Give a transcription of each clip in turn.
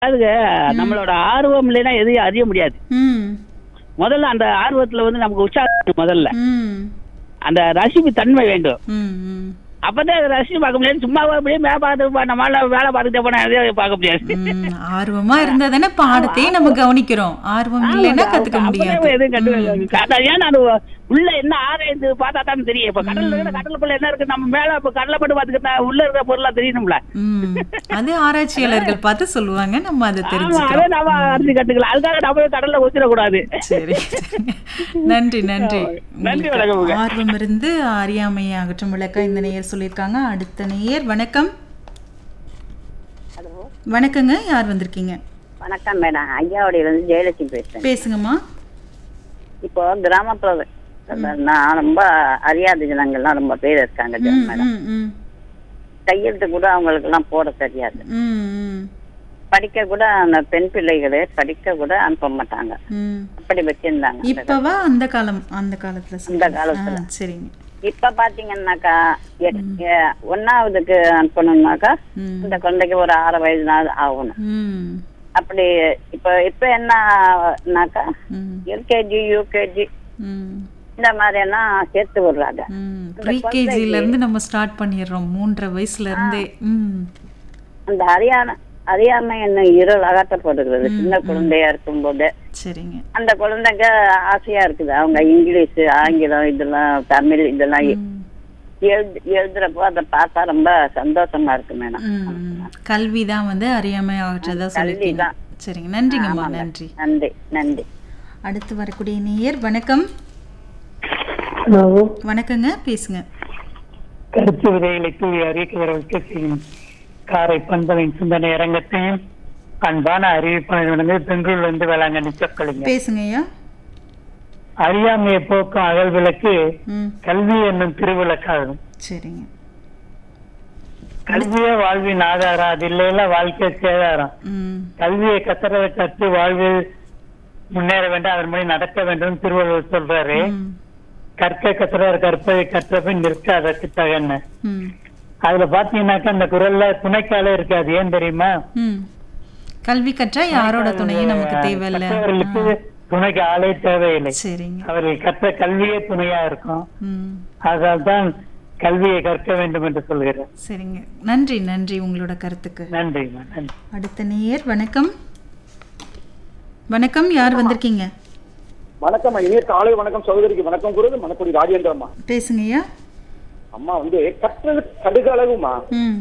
அதுக்கு நம்மளோட ஆர்வம் இல்லைன்னா எதையும் அறிய முடியாது ம் முதல்ல அந்த ஆர்வத்துல வந்து நமக்கு உற்சாகம் வேணும் முதல்ல ம் அந்த ரசிப்பு தன்மை வேண்டும் ம் ம் அப்பதான் அதை ரசிச்சு பார்க்க முடியாது சும்மா அப்படியே மே பார்த்து நம்மளால வேலை பார்த்துட்டே போனா எதையும் பார்க்க முடியாது ம், ஆர்வமா இருந்தா தானே பாடத்தையே நம்ம கவனிக்கிறோம் ஆர்வம் இல்லைன்னா கத்துக்க அப்பதான் முடியாது எதுவும் கண்டு அதான் ஏன் அது உள்ள என்ன ஆராய்ந்து பார்த்தா தான் தெரியும் இப்ப கடல்ல இருக்கிற கடலுக்குள்ள என்ன இருக்கு நம்ம மேல இப்ப கடலை பட்டு பாத்துக்கிட்டா உள்ள இருக்கிற பொருளா தெரியணும்ல ம் அது ஆராய்ச்சியாளர்கள் பார்த்து சொல்லுவாங்க நம்ம அதை ஆமா அதை தெரிஞ்சுக்கிறோம் நாம அறிஞ்சு கத்துக்கலாம் அதுக்காக நம்ம கடல்ல ஊத்திடக்கூடாது சரி நன்றி நன்றி நன்றி, உங்களுக்கு வணக்கமுங்க. ஆர்வம் இருந்து அறியாமையை அகற்றும் விளக்க இந்த நேயர் சொல்லியிருக்காங்க அடுத்த நேயர் வணக்கம் ஹலோ வணக்கங்க யார் வந்திருக்கீங்க வணக்கம் மேடம் ஐயாவோடையிலேருந்து ஜெயலட்சுமி பேசுகிறேன் பேசுங்கம்மா இப்போ கிராமப்புற நான் ரொம்ப அறியாத ஜனங்கள்லாம் ரொம்ப பேர் இருக்காங்க ம், மேடம் ம், ம், கையெழுத்து கூட அவங்களுக்கெல்லாம் போட தெரியாது ம், ம், படிக்க கூட அந்த பெண் பிள்ளைகளே படிக்க கூட அனுப்ப மாட்டாங்க ம். அப்படி வச்சிருந்தாங்க அந்த இப்பவா அந்த காலம் அந்த காலத்துல சொல்லுங்க. காலத்துல. ஆ, சரிங்க இப்ப பாத்தீங்கன்னாக்கா எ- எ- ஒண்ணாவதுக்கு அனுப்பணும்னாக்கா ம், இந்த குழந்தைக்கு ஒரு ஆறு வயதுனாவது ஆகணும் ம், அப்படி இப்ப இப்ப என்னன்னாக்கா ம், எல்கேஜி யூகேஜி ம், இந்த மாதிரி எல்லாம் சேர்த்து விடுறாங்க ம். ப்ரீகேஜில இருந்து நம்ம ஸ்டார்ட் பண்ணிடுறோம் மூன்றரை வயசுல இருந்தே ம் அந்த அறியான அறியாமை என்ன இருள் அகற்றப்படுகிறது சின்ன குழந்தையா இருக்கும்போது சரிங்க அந்த குழந்தைங்க ஆசையா இருக்குது அவங்க இங்கிலீஷ் ஆங்கிலம் இதெல்லாம் தமிழ் இதெல்லாம் எ- ம், எழுது எழுதுறப்போ அதை பார்த்தா ரொம்ப சந்தோஷமா இருக்கு மேடம் ம். கல்வி தான் வந்து அறியாமை ஆற்றதா சொல்லியிருக்கீங்க தான். சரிங்க நன்றிங்கம்மா நன்றி நன்றி நன்றி அடுத்து வரக்கூடிய நேயர் வணக்கம் ஹலோ வணக்கங்க பேசுங்க கருத்து விதைகளை தூவி அறிவிக்கிறவர்களுக்கு செய்யும் காரை பண்பலின் சிந்தனை அரங்கத்தையும் அன்பான அறிவிப்பாளர்கள் பெங்களூர்ல இருந்து வேளாங்கண்ணி சொற்களுங்க பேசுங்க ஐயா அறியாமையை போக்கும் அகல் விளக்கு ம் கல்வி என்னும் திருவிளக்காகும் சரிங்க கல்வியே வாழ்வின் ஆதாரம் அது இல்லையில வாழ்க்கை சேதாரம் ம் கல்வியை கத்தரவை கற்று வாழ்வில் முன்னேற வேண்டும் அதன் முறை நடக்க வேண்டும் திருவள்ளுவர் சொல்றாரு ம், கற்க கற்றவர் கற்பதை கற்றபின் நிற்க அதற்கு தகன ம் அதுல பாத்தீங்கன்னாக்கா அந்த குரல்ல துணைக்காலே இருக்காது ஏன் தெரியுமா ம் கல்வி கற்றா யாரோட துணையும் நமக்கு தேவையில்ல கற்றவர்களுக்கு துணைக்கு ஆளே தேவையில்லை சரிங்க அவர்கள் கற்ற கல்வியே துணையா இருக்கும் ம் அதனால் தான் கல்வியை கற்க வேண்டும் என்று சொல்கிறேன் சரிங்க நன்றி நன்றி உங்களோட கருத்துக்கு நன்றிம்மா நன்றி அடுத்த நேயர் வணக்கம் வணக்கம் யார் வந்திருக்கீங்க வணக்கம் இனிய காலை வணக்கம் சகோதரிக்கு வணக்கம் கூறுது மணக்குடி ராஜேந்திரம்மா பேசுங்க ஐயா அம்மா வந்து கற்றது கடுகளவுமா ம்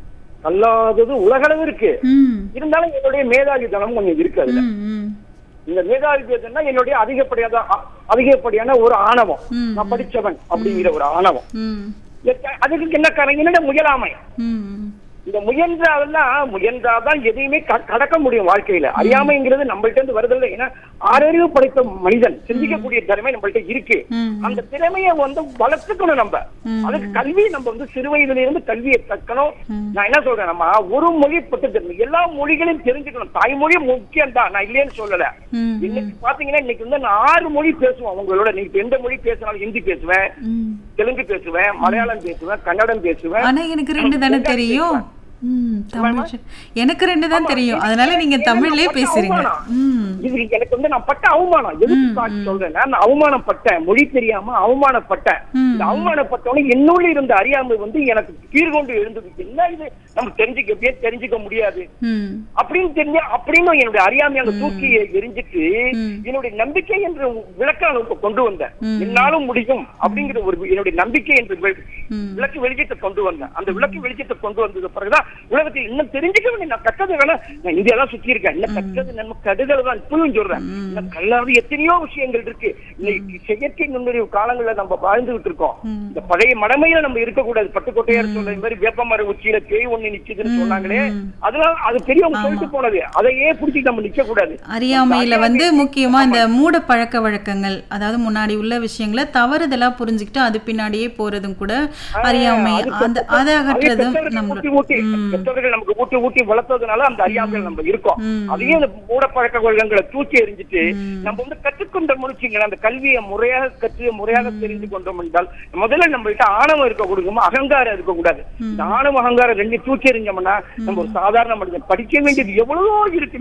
கல்லாதது உலகளவு இருக்கு ம் இருந்தாலும் என்னுடைய மேதாவித்தனம் கொஞ்சம் இருக்கு அதுல ம் ம் இந்த மேதாவித்தனம் என்னுடைய அதிகப்படியான அ- அதிகப்படியான ஒரு ஆணவம் ம். நான் படிச்சவன் அப்படிங்கிற ஒரு ஆணவம் ம் எத்த- அதுக்கு என்ன காரணம் என்னோட முயலாமை ம் இந்த முயன்றாவெல்லாம் முயன்றாதான் எதையுமே க- கடக்க முடியும் வாழ்க்கையில அறியாமைங்கிறது நம்மள்ட்ட இருந்து வருதில்லை ஏன்னா ஆறறிவு படைத்த மனிதன் சிந்திக்கக்கூடிய திறமை நம்மள்ட்ட இருக்கு ம் அந்த திறமையை வந்து வளர்த்துக்கணும் நம்ம ம். அதுக்கு கல்வி நம்ம வந்து சிறு வயதுல இருந்து கல்வியை கற்கணும் ம். நான் என்ன சொல்றேன் நம்ம ஒரு மொழி பட்டு தெரியும் எல்லா மொழிகளையும் தெரிஞ்சுக்கணும் தாய்மொழி முக்கியம் தான் நான் இல்லைன்னு சொல்லல ம் இன்னைக்கு பாத்தீங்கன்னா இன்னைக்கு வந்து நான் ஆறு மொழி பேசுவேன் உங்களோட நீங்க எந்த மொழி பேசினாலும் ஹிந்தி பேசுவேன் ம் தெலுங்கு பேசுவேன் மலையாளம் பேசுவேன் கன்னடம் பேசுவேன் ஆனா எனக்கு ரெண்டு தானே தெரியும் ம் தமிழ் சொ- எனக்கு ரெண்டு தான் தெரியும் அதனால நீங்க தமிழ்லயே பேசுறீங்க ம் இது எனக்கு வந்து நான் பட்ட அவமானம் எதுக்கு காட்டி சொல்றேன்னா நான் அவமானப்பட்டேன் மொழி தெரியாம அவமானப்பட்டேன் ம், இந்த அவமானப்பட்டவனே என்னுள்ள இருந்த அறியாமை வந்து எனக்கு கீழ்கொண்டு எழுந்தது என்ன இது நம்ம தெரிஞ்சுக்கவே தெரிஞ்சுக்க முடியாது ம் அப்படின்னு தெரிஞ்ச அப்படின்னு என்னுடைய அறியாமை அங்க தூக்கி எரிஞ்சிட்டு ம். என்னுடைய நம்பிக்கை என்ற விளக்க இப்ப கொண்டு வந்தேன் ம். என்னாலும் முடியும் அப்படிங்கிற ஒரு என்னுடைய நம்பிக்கை என்ற வி- ம். விளக்கு வெளிச்சத்தை கொண்டு வந்தேன் அந்த விளக்கு வெளிச்சத்தை கொண்டு வந்தது பிறகுதான் உலகத்தில் இன்னும் தெரிஞ்சுக்க வேண்டிய நான் கற்றது வேணா நான் இந்தியா தான் சுத்தி இருக்கேன் இன்னும் கற்றது நம்ம கடுதல் தான் இப்பவும் சொல்றேன் இன்னும் கல்லாத எத்தனையோ விஷயங்கள் இருக்கு இன்னைக்கு செயற்கை நுண்ணறிவு காலங்கள்ல நம்ம வாழ்ந்துகிட்டு இருக்கோம் ம். இந்த பழைய மடமையில நம்ம இருக்கக்கூடாது பட்டுக்கோட்டையார் சொல்ற மாதிரி வேப்பமர உச்சியில பேய் ஒண்ணு நிக்குதுன்னு சொன்னாங்களே அதெல்லாம் அது பெரியவங்க சொல்லிட்டு போனது அதையே புடிச்சிட்டு நம்ம நிக்க கூடாது அறியாமையில வந்து முக்கியமா இந்த மூட பழக்க வழக்கங்கள் அதாவது முன்னாடி உள்ள விஷயங்களை தவறுதலா புரிஞ்சுக்கிட்டு அது பின்னாடியே போறதும் கூட அறியாமை அந்த அதை அகற்றதும் பெற்றோர்கள் நம்மளோட ஊட்டி ஊட்டி பெற்றோர்கள் நமக்கு ஊட்டி ஊட்டி வளர்த்ததுனால அந்த அறியாமையில் நம்ம இருக்கோம் ம். அதையும் இந்த மூட பழக்க வழக்கங்களை விஷயங்களை தூக்கி எறிஞ்சிட்டு நம்ம வந்து கற்றுக்கொண்டோம் முடிச்சுங்களேன் அந்த கல்வியை முறையாக கற்று முறையாக தெரிந்து கொண்டோம் என்றால் முதல்ல நம்மள்ட்ட ஆணவம் இருக்க கொடுக்கணும் அகங்காரம் இருக்கக்கூடாது இந்த ஆணவம் அகங்காரம் ரெண்டு தூக்கி எறிஞ்சோம்னா நம்ம ஒரு சாதாரண மனிதன் படிக்க வேண்டியது எவ்வளவோ இருக்கு